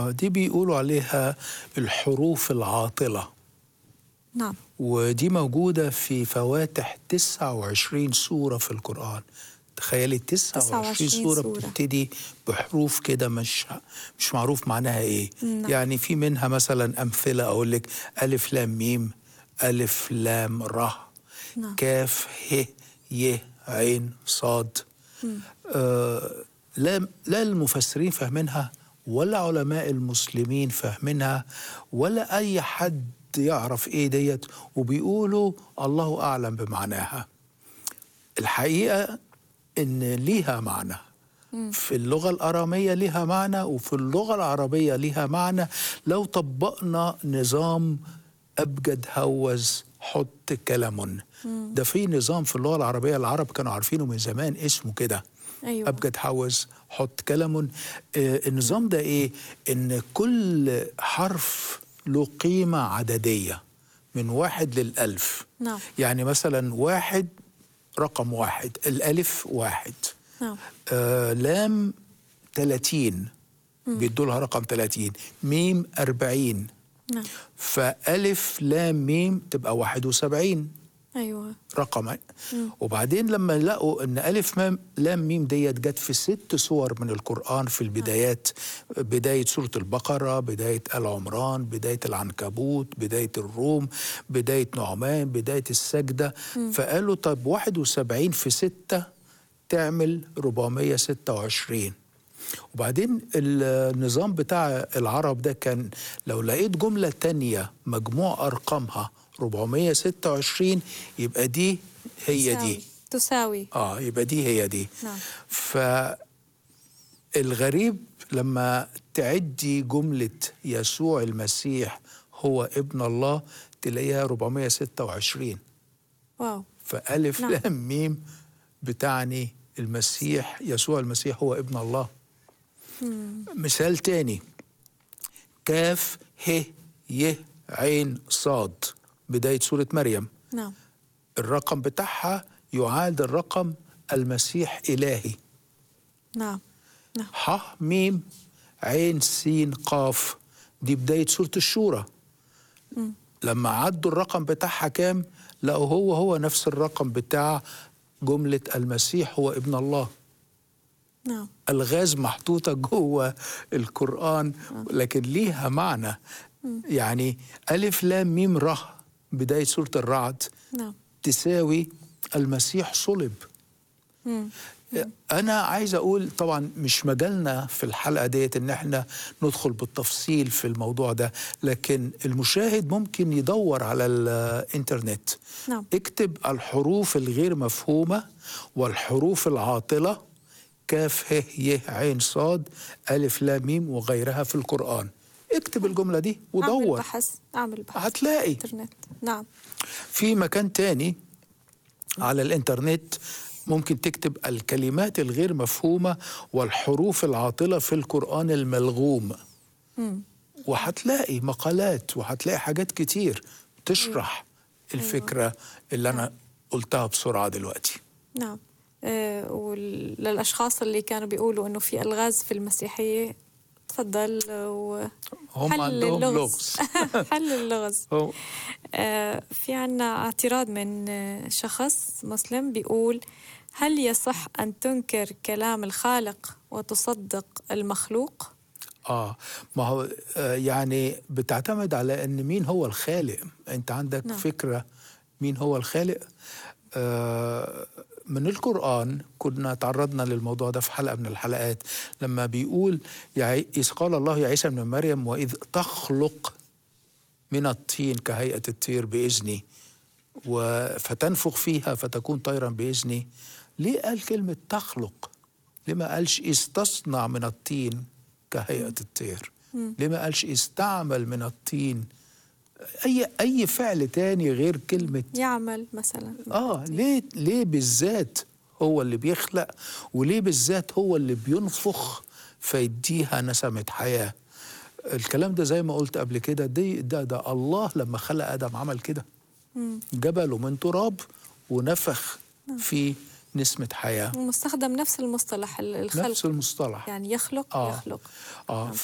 اه دي بيقولوا عليها الحروف العاطلة نعم ودي موجودة في فواتح 29 سورة في القرآن تخيلي 29 29 سورة سورة. بتبتدي بحروف كده مش مش معروف معناها ايه نعم. يعني في منها مثلا أمثلة أقول لك ألف لام ميم ألف لام ره نعم. كاف ه ي عين صاد آه لا لا المفسرين فاهمينها ولا علماء المسلمين فاهمينها ولا أي حد يعرف إيه ديت وبيقولوا الله أعلم بمعناها الحقيقة إن ليها معنى في اللغة الأرامية ليها معنى وفي اللغة العربية ليها معنى لو طبقنا نظام أبجد هوز حط كلام ده في نظام في اللغة العربية العرب كانوا عارفينه من زمان اسمه كده أيوة. أبجد هوز حط كلام آه النظام ده إيه إن كل حرف له قيمة عددية من واحد للألف نعم. يعني مثلا واحد رقم واحد الألف واحد نعم آه لام 30 بيدوا لها رقم 30 ميم 40 نعم فألف لام ميم تبقى 71 أيوة رقم وبعدين لما لقوا ان الف مام لام ميم ديت جت في ست سور من القران في البدايات بدايه سوره البقره بدايه ال عمران بدايه العنكبوت بدايه الروم بدايه نعمان بدايه السجده فقالوا طب 71 في 6 تعمل 426 وبعدين النظام بتاع العرب ده كان لو لقيت جملة تانية مجموع أرقامها 426 يبقى دي هي تساوي. دي تساوي اه يبقى دي هي دي نعم. فالغريب لما تعدي جملة يسوع المسيح هو ابن الله تلاقيها 426 واو فألف نعم. لام ميم بتعني المسيح يسوع المسيح هو ابن الله مثال تاني كاف ه ي عين صاد بداية سورة مريم نعم الرقم بتاعها يعادل رقم المسيح إلهي نعم نعم ح ميم عين سين قاف دي بداية سورة الشورى لما عدوا الرقم بتاعها كام لقوا هو هو نفس الرقم بتاع جملة المسيح هو ابن الله نعم الغاز محطوطة جوه القرآن لكن ليها معنى يعني ألف لام ميم ره بداية سورة الرعد نعم تساوي المسيح صلب مم. أنا عايز أقول طبعا مش مجالنا في الحلقة ديت إن احنا ندخل بالتفصيل في الموضوع ده لكن المشاهد ممكن يدور على الإنترنت نعم. اكتب الحروف الغير مفهومة والحروف العاطلة كاف ه ي عين صاد ألف لام ميم وغيرها في القرآن اكتب الجملة دي أعمل ودور بحث أعمل بحث هتلاقي إنترنت نعم في مكان تاني على الانترنت ممكن تكتب الكلمات الغير مفهومة والحروف العاطلة في القرآن الملغوم مم. وهتلاقي مقالات وهتلاقي حاجات كتير تشرح الفكرة اللي أنا قلتها بسرعة دلوقتي نعم آه وللأشخاص اللي كانوا بيقولوا إنه في ألغاز في المسيحية تفضل و هم حل عندهم اللغز لغز حل اللغز هو- آه، في عنا اعتراض من آه، شخص مسلم بيقول هل يصح أن تنكر كلام الخالق وتصدق المخلوق؟ اه ما هو آه يعني بتعتمد على ان مين هو الخالق انت عندك نعم. نعم. فكره مين هو الخالق آه من القرآن كنا تعرضنا للموضوع ده في حلقة من الحلقات لما بيقول يا عي- إذ قال الله يا عيسى ابن مريم وإذ تخلق من الطين كهيئة الطير بإذني و- فتنفخ فيها فتكون طيرا بإذني ليه قال كلمة تخلق ليه ما قالش إذ تصنع من الطين كهيئة الطير ليه ما قالش إذ تعمل من الطين أي أي فعل تاني غير كلمة يعمل مثلا اه ليه ليه بالذات هو اللي بيخلق وليه بالذات هو اللي بينفخ فيديها نسمة حياة الكلام ده زي ما قلت قبل كده دي ده ده الله لما خلق آدم عمل كده جبله من تراب ونفخ في نسمة حياة مستخدم نفس المصطلح ال- الخلق نفس المصطلح يعني يخلق آه. يخلق اه نعم.